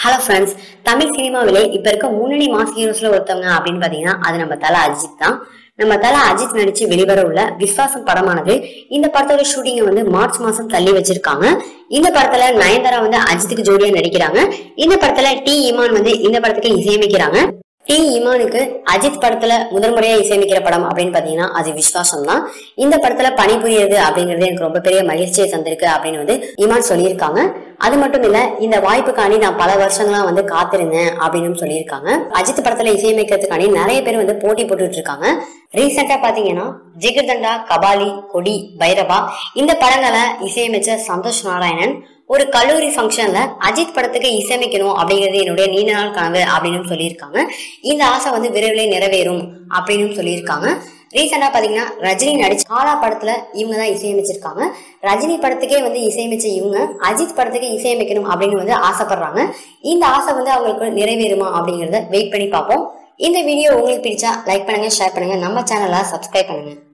hello friends Tamil சினிமாவிலே இப்ப இருக்க முன்னணி மாஸ் ஹீரோஸ்ல ஒருத்தவங்க அப்படின்னு பாத்தீங்கன்னா அது நம்ம தல அஜித் தான் நம்ம தல அஜித் நடிச்சு வெளிவர உள்ள விஸ்வாசம் படமானது இந்த படத்தோட ஷூட்டிங்கை வந்து மார்ச் மாசம் தள்ளி வச்சிருக்காங்க இந்த படத்துல நயன்தாரா வந்து அஜித்துக்கு ஜோடியா நடிக்கிறாங்க இந்த படத்துல டி இமான் வந்து இந்த படத்துக்கு இசையமைக்கிறாங்க டி இமானுக்கு அஜித் படத்துல முதல் முறையா இசையமைக்கிற படம் அப்படின்னு பாத்தீங்கன்னா அது விஸ்வாசம் தான் இந்த படத்துல பணிபுரியறது அப்படிங்கிறது எனக்கு ரொம்ப பெரிய மகிழ்ச்சியை தந்திருக்கு அப்படின்னு வந்து இமான் சொல்லியிருக்காங்க அது மட்டும் இல்ல இந்த வாய்ப்புக்காண்டி நான் பல வருஷங்களா வந்து காத்திருந்தேன் அப்படின்னு சொல்லியிருக்காங்க அஜித் படத்துல இசையமைக்கிறதுக்காண்டி நிறைய பேர் வந்து போட்டி போட்டுட்டு இருக்காங்க ரீசெண்டா பாத்தீங்கன்னா ஜிகர்தண்டா கபாலி கொடி பைரவா இந்த படங்களை இசையமைச்ச சந்தோஷ் நாராயணன் ஒரு கல்லூரி ஃபங்க்ஷன்ல அஜித் படத்துக்கு இசையமைக்கணும் அப்படிங்கிறது என்னுடைய நீண்ட நாள் கனவு அப்படின்னு சொல்லியிருக்காங்க இந்த ஆசை வந்து விரைவில் நிறைவேறும் அப்படின்னு சொல்லியிருக்காங்க ரீசெண்டா பாத்தீங்கன்னா ரஜினி நடிச்ச காலா படத்துல இவங்க தான் இசையமைச்சிருக்காங்க ரஜினி படத்துக்கே வந்து இசையமைச்ச இவங்க அஜித் படத்துக்கு இசையமைக்கணும் அப்படின்னு வந்து ஆசைப்படுறாங்க இந்த ஆசை வந்து அவங்களுக்கு நிறைவேறுமா அப்படிங்கறத வெயிட் பண்ணி பார்ப்போம் இந்த வீடியோ உங்களுக்கு பிடிச்சா லைக் பண்ணுங்க ஷேர் பண்ணுங்க நம்ம சேனலை சப்ஸ்கிரைப் பண்ணுங்க